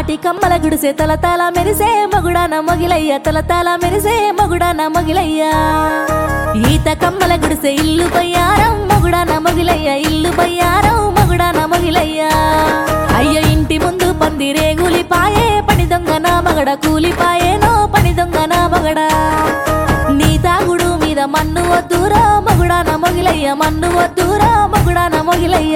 తాటి కమ్మల గుడిసే తల తల మెరిసే మగుడాన మొగిలయ్య తల తల మెరిసే మగుడాన మొగిలయ్య ఈత కమ్మల గుడిసే ఇల్లు బయ్యారం మగుడాన మొగిలయ్య ఇల్లు బయ్యారం మగుడాన మొగిలయ్య అయ్యో ఇంటి ముందు పందిరే కూలిపాయే పని దొంగ నా మగడ కూలిపాయేనో పని దొంగ నా మగడ నీ తాగుడు మీద మన్ను వద్దురా మగుడాన మొగిలయ్య మన్ను వద్దురా మగుడాన మొగిలయ్య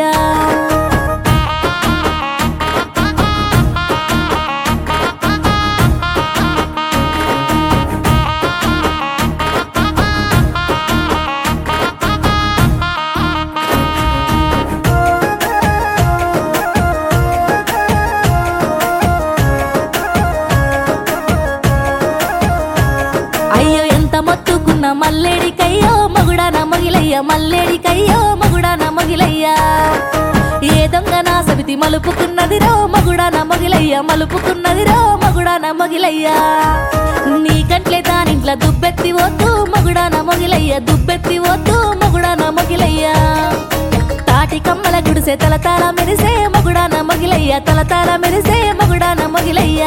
అయ్యో ఎంత మొత్తుకున్న మల్లేడికయ్యో మగుడాన మొగిలయ్య మల్లేడికయ్యో మగుడాన మొగిలయ్య ఏ దొంగ నా సవితి మలుపుకున్నదిరో మగుడాన మొగిలయ్య మలుపుకున్నదిరో మగుడాన మొగిలయ్య నీ కంట్లే దానింట్ల దుబ్బెత్తి వద్దు మగుడాన మొగిలయ్య దుబ్బెత్తి వద్దు మగుడాన మొగిలయ్య తాటి కమ్మల గుడిసే తల తాళ మెరిసే మగుడాన మొగిలయ్య తల తాళ మెరిసే మగుడాన మొగిలయ్య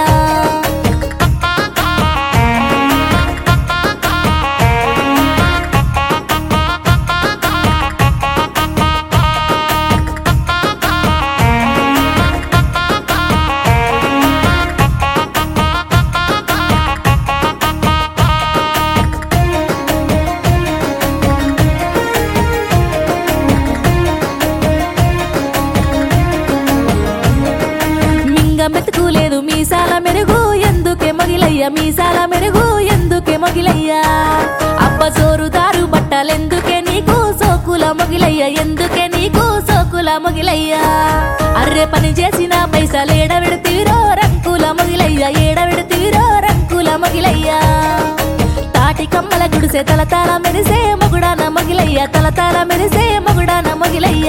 మింగ మెతుకులేదు మీసాల మెరుగు ఎందుకే మొగిలయ్య మీసాల మెరుగు ఎందుకే మొగిలయ్య అబ్బ సోరుదారు బట్టలెందుకే నీకు సోకుల మొగిలయ్య ఎందుకే నీకు సోకుల మొగిలయ్య అర్రె పని చేసిన పైసలేడ విడతీరో రంకుల మొగిలయ్య ఏడ విడతీరో రంకుల మొగిలయ్య తాటి కమ్మల గుడిసే తల తాళ మెరిసే మొగుడాన మొగిలయ్య తల తాళ మెరిసే మొగుడాన మొగిలయ్య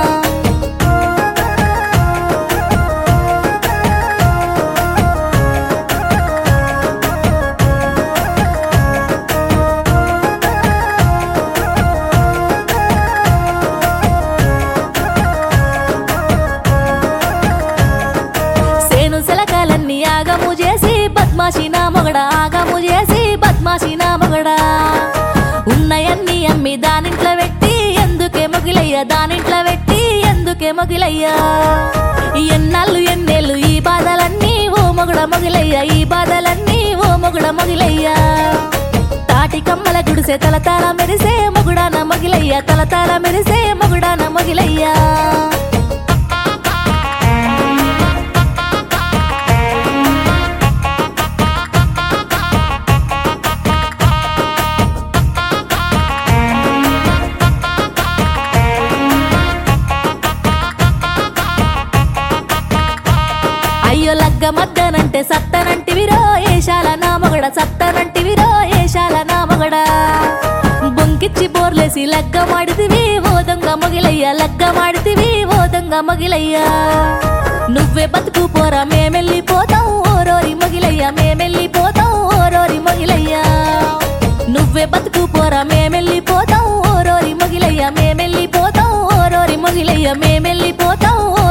సేను సెలకాలన్నీ ఆగము చేసి బద్మాషి నా మొగడ ఆగము చేసి బద్మాషి నా మొగడ ఉన్నయన్నీ అమ్మి దానింట్లో పెట్టి ఎందుకే మొగిలయ్య దానింట్లో పెట్టి ఎందుకే మొగిలయ్య ఎన్నాళ్ళు ఎన్నేళ్ళు ఈ బాధలన్నీ ఓ మొగుడ మొగిలయ్య ఈ బాధలన్నీ ఓ మొగుడ మొగిలయ్య తాటి కమ్మల గుడిసే తల తాళ మెరిసే మొగుడాన మొగిలయ్య తల తాళ మెరిసే మొగుడాన మొగిలయ్య అయ్యో లగ్గ మద్దనంటే సత్తనంటివిరో ఏషాల నా మొగడ సత్తనంటివిరో ఏషాల నా మొగడ బొంకిచ్చి బోర్లేసి లగ్గ మాడితివి ఓ దొంగ మొగిలయ్య లగ్గ మాడితివి ఓ దొంగ మొగిలయ్య నువ్వే బతుకు పోరా మేమెళ్ళిపోతాం ఓరోరి మొగిలయ్య మేమెళ్ళిపోతాం ఓరోరి మొగిలయ్య నువ్వే బతుకు పోరా మేమెళ్ళిపోతాం ఓరోరి మొగిలయ్య మేమెళ్ళిపోతాం ఓరోరి మొగిలయ్య మేమెళ్ళిపోతాం